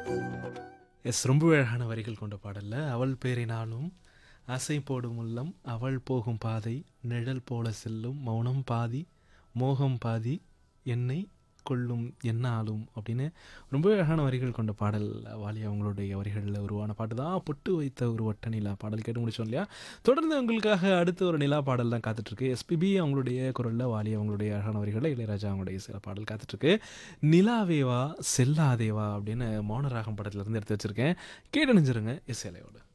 S ரொம்ப அழகான வரிகள் கொண்ட பாடல்ல அவள் பேரினாலும் ஆசை போடும் உள்ளம் அவள் போகும் பாதை நிழல் போல செல்லும் மௌனம் பாதி மோகம் பாதி என்னை கொள்ளும் என்ன ஆளும் அப்படின்னு ரொம்ப அழகான வரிகள் கொண்ட பாடல் வாலி அவங்களுடைய வரிகளில் உருவான பாட்டு தான் பொட்டு வைத்த ஒரு வட்ட நிலா பாடல் கேட்டு முடிச்சோம் இல்லையா தொடர்ந்து உங்களுக்காக அடுத்த ஒரு நிலா பாடல் தான் காத்துட்ருக்கு எஸ்பிபி அவங்களுடைய குரலில் வாலி அவங்களுடைய அழகான வரிகளில் இளையராஜா அவங்களுடைய சில பாடல் காத்துட்ருக்கு நிலாவேவா செல்லாதேவா அப்படின்னு மௌன ராகம் படத்துலேருந்து எடுத்து வச்சுருக்கேன் கேட்டு நினைச்சிருங்க எஸ் இலையோட